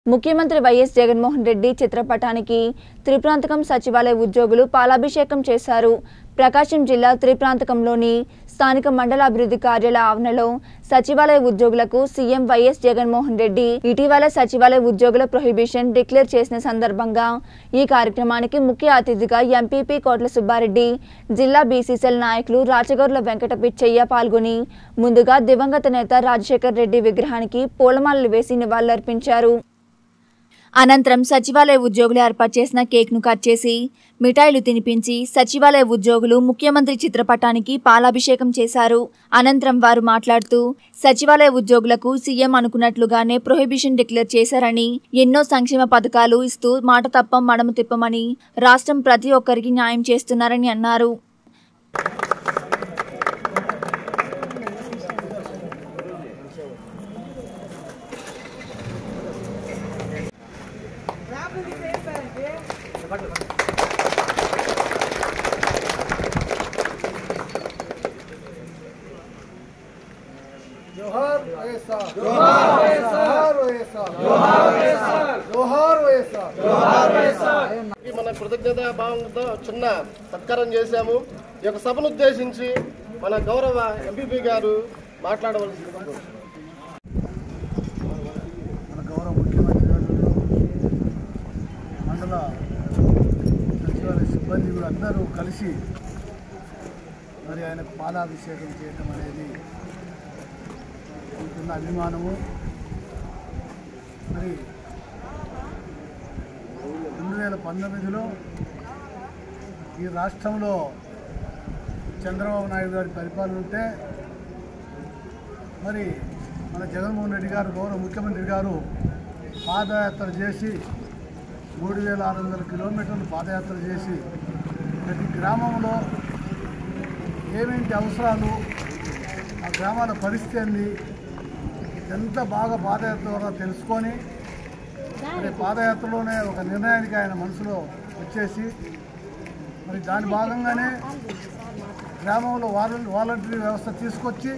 ముఖ్యమంత్రి వైఎస్ జగన్మోహన్ రెడ్డి చిత్రపటానికి త్రిప్రాంతకం సచివాలయ ఉద్యోగులు పాలాభిషేకం చేశారు ప్రకాశం జిల్లా త్రిప్రాంతకంలోని స్థానిక మండల అభివృద్ధి కార్యాలయ ఆవరణలో సచివాలయ ఉద్యోగులకు సీఎం వైఎస్ జగన్మోహన్ రెడ్డి ఇటీవల సచివాలయ ఉద్యోగుల ప్రొహిబిషన్ డిక్లేర్ చేసిన సందర్భంగా ఈ కార్యక్రమానికి ముఖ్య అతిథిగా ఎంపీపీ కోట్ల సుబ్బారెడ్డి జిల్లా బీసీసీఎల్ నాయకులు రాచగౌర్ల వెంకట పిచ్చయ్య పాల్గొని ముందుగా దివంగత నేత రాజశేఖర్ రెడ్డి విగ్రహానికి పూలమాలలు వేసి నివాళులర్పించారు అనంతరం సచివాలయ ఉద్యోగులు ఏర్పాటు చేసిన కేక్ ను కట్ చేసి మిఠాయిలు తినిపించి సచివాలయ ఉద్యోగులు ముఖ్యమంత్రి చిత్రపటానికి పాలాభిషేకం చేశారు అనంతరం వారు మాట్లాడుతూ సచివాలయ ఉద్యోగులకు సీఎం అనుకున్నట్లుగానే ప్రొహిబిషన్ డిక్లేర్ చేశారని ఎన్నో సంక్షేమ పథకాలు ఇస్తూ మాట తప్పం మడమ తిప్పమని రాష్ట్రం ప్రతి ఒక్కరికి న్యాయం చేస్తున్నారని అన్నారు జోహార్ వైఎస్ఆర్ జోహార్ వైఎస్ఆర్ జోహార్ వైఎస్ఆర్ జోహార్ వైఎస్ఆర్ ఈ మన కృతజ్ఞత భావంతో చిన్న సత్కారం చేశాము ఈ యొక్క సభను ఉద్దేశించి మన గౌరవ ఎంపీపీ గారు మాట్లాడవలసింది మన గౌరవ ముఖ్యమంత్రి గారు మండల సచివాలయ సిబ్బంది కూడా అందరూ కలిసి మరి ఆయనకు పాలాభిషేకం చేయటం అనేది ఉంటున్న అభిమానము మరి రెండు వేల పంతొమ్మిదిలో ఈ రాష్ట్రంలో చంద్రబాబు నాయుడు గారి పరిపాలన ఉంటే మరి మన జగన్మోహన్ రెడ్డి గారు గౌరవ ముఖ్యమంత్రి గారు పాదయాత్ర చేసి మూడు వేల ఆరు వందల కిలోమీటర్లు పాదయాత్ర చేసి ప్రతి గ్రామంలో ఏమేంటి అవసరాలు ఆ గ్రామాల పరిస్థితి ఏంది ఎంత బాగా పాదయాత్ర ద్వారా తెలుసుకొని మరి పాదయాత్రలోనే ఒక నిర్ణయానికి ఆయన మనసులో వచ్చేసి మరి దాని భాగంగానే గ్రామంలో వాలం వాలంటరీ వ్యవస్థ తీసుకొచ్చి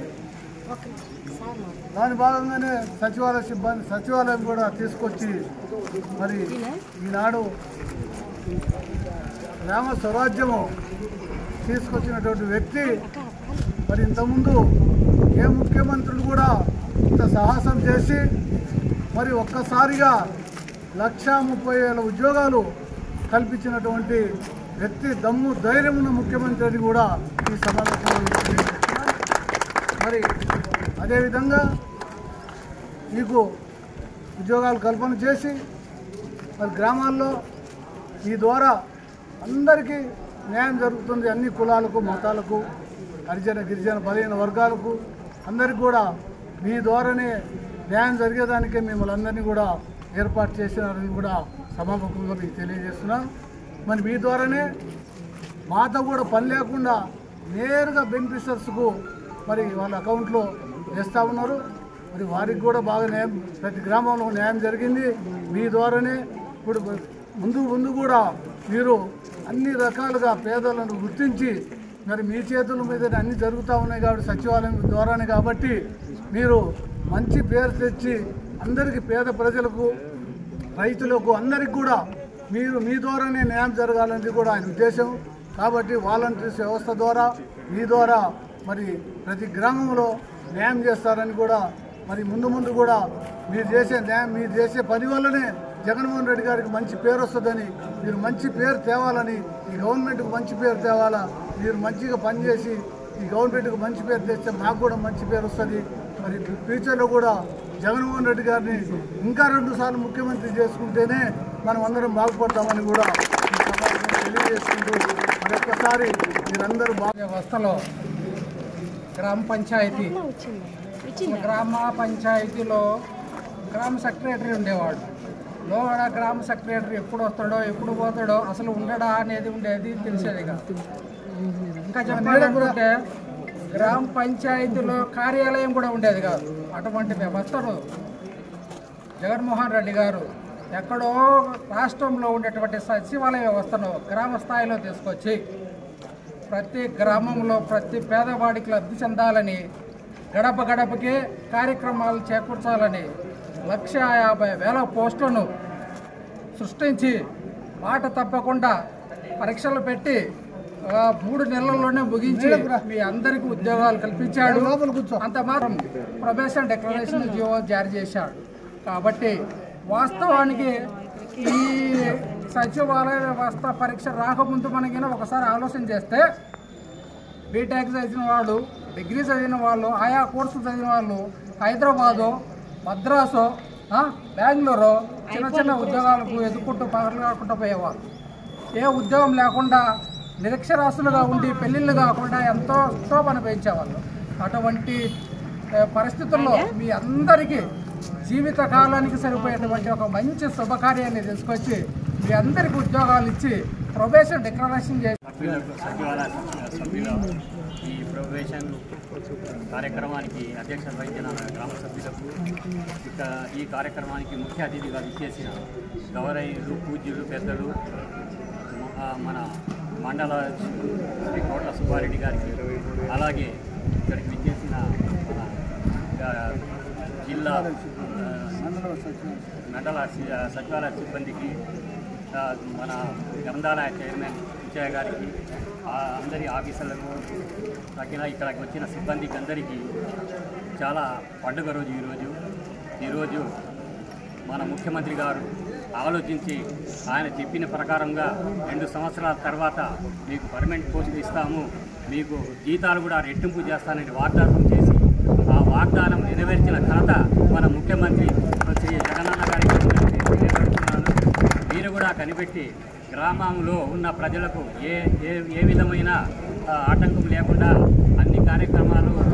దాని భాగంగానే సచివాలయ సిబ్బంది సచివాలయం కూడా తీసుకొచ్చి మరి ఈనాడు గ్రామ స్వరాజ్యము తీసుకొచ్చినటువంటి వ్యక్తి మరి ఇంతకుముందు ఏ ముఖ్యమంత్రులు కూడా ఇంత సాహసం చేసి మరి ఒక్కసారిగా లక్ష ముప్పై వేల ఉద్యోగాలు కల్పించినటువంటి వ్యక్తి దమ్ము ధైర్యం ఉన్న ముఖ్యమంత్రి అని కూడా ఈ సమావేశంలో తెలియజేస్తున్నాను. మరి అదేవిధంగా మీకు ఉద్యోగాలు కల్పన చేసి మరి గ్రామాల్లో ఈ ద్వారా అందరికీ న్యాయం జరుగుతుంది అన్ని కులాలకు మతాలకు హరిజన గిరిజన బలహీన వర్గాలకు అందరికీ కూడా మీ ద్వారానే న్యాయం జరిగేదానికే మిమ్మల్ని అందరినీ కూడా ఏర్పాటు చేసినారని కూడా సభాముఖంగా మీకు తెలియజేస్తున్నాను మరి మీ ద్వారానే మాతో కూడా పని లేకుండా నేరుగా బెనిఫిషర్స్కు మరి వాళ్ళ అకౌంట్లో వేస్తూ ఉన్నారు మరి వారికి కూడా బాగా న్యాయం ప్రతి గ్రామంలో న్యాయం జరిగింది మీ ద్వారానే ఇప్పుడు ముందు ముందు కూడా మీరు అన్ని రకాలుగా పేదలను గుర్తించి మరి మీ చేతుల మీద అన్ని జరుగుతూ ఉన్నాయి కాబట్టి సచివాలయం ద్వారానే కాబట్టి మీరు మంచి పేరు తెచ్చి అందరికీ పేద ప్రజలకు రైతులకు అందరికి కూడా మీరు మీ ద్వారానే న్యాయం జరగాలనేది కూడా ఆయన ఉద్దేశం కాబట్టి వాలంటీర్స్ వ్యవస్థ ద్వారా మీ ద్వారా మరి ప్రతి గ్రామంలో న్యాయం చేస్తారని కూడా మరి ముందు ముందు కూడా మీరు చేసే న్యాయం మీరు చేసే పని వల్లనే జగన్మోహన్ రెడ్డి గారికి మంచి పేరు వస్తుందని మీరు మంచి పేరు తేవాలని ఈ గవర్నమెంట్కి మంచి పేరు తేవాలా మీరు మంచిగా పనిచేసి ఈ గవర్నమెంట్కి మంచి పేరు తెస్తే మాకు కూడా మంచి పేరు వస్తుంది మరి ఫ్యూచర్లో కూడా జగన్మోహన్ రెడ్డి గారిని ఇంకా రెండు సార్లు ముఖ్యమంత్రి చేసుకుంటేనే మనం అందరం బాగుపడతామని కూడా ఈ సమావేశంలో తెలియజేసుకుంటూ మరొక్కసారి మీరందరూ బాగా వ్యవస్థలో గ్రామ పంచాయతీ గ్రామ పంచాయతీలో గ్రామ సెక్రటరీ ఉండేవాడు లోగడ గ్రామ సెక్రటరీ ఎప్పుడు వస్తాడో ఎప్పుడు పోతాడో అసలు ఉండడా అనేది ఉండేది తెలిసేది కాదు ఇంకా చెప్పాలంటే గ్రామ పంచాయతీలో కార్యాలయం కూడా ఉండేది కాదు అటువంటి వ్యవస్థను జగన్మోహన్ రెడ్డి గారు ఎక్కడో రాష్ట్రంలో ఉండేటువంటి సచివాలయ వ్యవస్థను గ్రామ స్థాయిలో తీసుకొచ్చి ప్రతి గ్రామంలో ప్రతి పేదవాడికి లబ్ధి చెందాలని గడప గడపకి కార్యక్రమాలు చేకూర్చాలని లక్ష యాభై వేల పోస్టులను సృష్టించి మాట తప్పకుండా పరీక్షలు పెట్టి ఆ, మూడు నెలల్లోనే ముగించి మీ అందరికీ ఉద్యోగాలు కల్పించాడు లోపల కూర్చో. అంత మాత్రం ప్రొబేషన్ డిక్లరేషన్ జీవో జారీ చేశాడు కాబట్టి వాస్తవానికి ఈ సచివాలయ వ్యవస్థ పరీక్ష రాకముందు మనకి ఒకసారి ఆలోచన చేస్తే బీటెక్ చదివిన వాళ్ళు డిగ్రీ చదివిన వాళ్ళు ఆయా కోర్సులు చదివిన వాళ్ళు హైదరాబాదు మద్రాసు ఆ, బెంగళూరు చిన్న చిన్న ఉద్యోగాలకు ఎదుర్కొంటూ పగలు కాకుండా పోయేవాళ్ళు ఏ ఉద్యోగం లేకుండా నిరక్షరాస్యులుగా ఉండి పెళ్ళిళ్ళు కాకుండా ఎంతో శోభన పెంచేవాళ్ళు అటువంటి ఏ, పరిస్థితుల్లో మీ అందరికీ జీవిత కాలానికి సరిపోయేటువంటి ఒక మంచి శుభకార్యాన్ని తీసుకొచ్చి మీ అందరికీ ఉద్యోగాలు ఇచ్చి ప్రొబేషన్ డిక్లరేషన్ చేసి సభ్యులకు సచివాలయ సభ్యులు ఈ ప్రొబేషన్ కార్యక్రమానికి అధ్యక్షత వహించిన గ్రామ సభ్యులకు ఇక ఈ కార్యక్రమానికి ముఖ్య అతిథిగా విచ్చేసిన గౌరయ్యులు పూజ్యులు పెద్దలు ఆ, మన మండల శ్రీ కోట్ల సుబ్బారెడ్డి గారికి అలాగే ఇక్కడికి విచ్చేసిన మన ఆ, జిల్లా ఆ, మండల సి- సచివాలయ సిబ్బందికి ఆ, మన గ్రంథాలయ చైర్మన్ విజయ గారికి ఆ అందరి ఆఫీసర్లకు తగిన ఇక్కడికి వచ్చిన సిబ్బందికి అందరికీ చాలా పండుగ రోజు ఈరోజు ఈరోజు మన ముఖ్యమంత్రి గారు ఆలోచించి ఆయన చెప్పిన ప్రకారంగా రెండు సంవత్సరాల తర్వాత మీకు పర్మనెంట్ పోస్టులు ఇస్తాము మీకు జీతాలు కూడా రెట్టింపు చేస్తానని వాగ్దానం చేసి ఆ వాగ్దానం నెరవేర్చిన ఘనత మన ముఖ్యమంత్రి శ్రీ జగనన్న గారికి నిలబెడుతున్నాను మీరు కూడా కనిపెట్టి గ్రామంలో ఉన్న ప్రజలకు ఏ ఏ ఏ విధమైన ఆ, ఆటంకం లేకుండా అన్ని కార్యక్రమాలు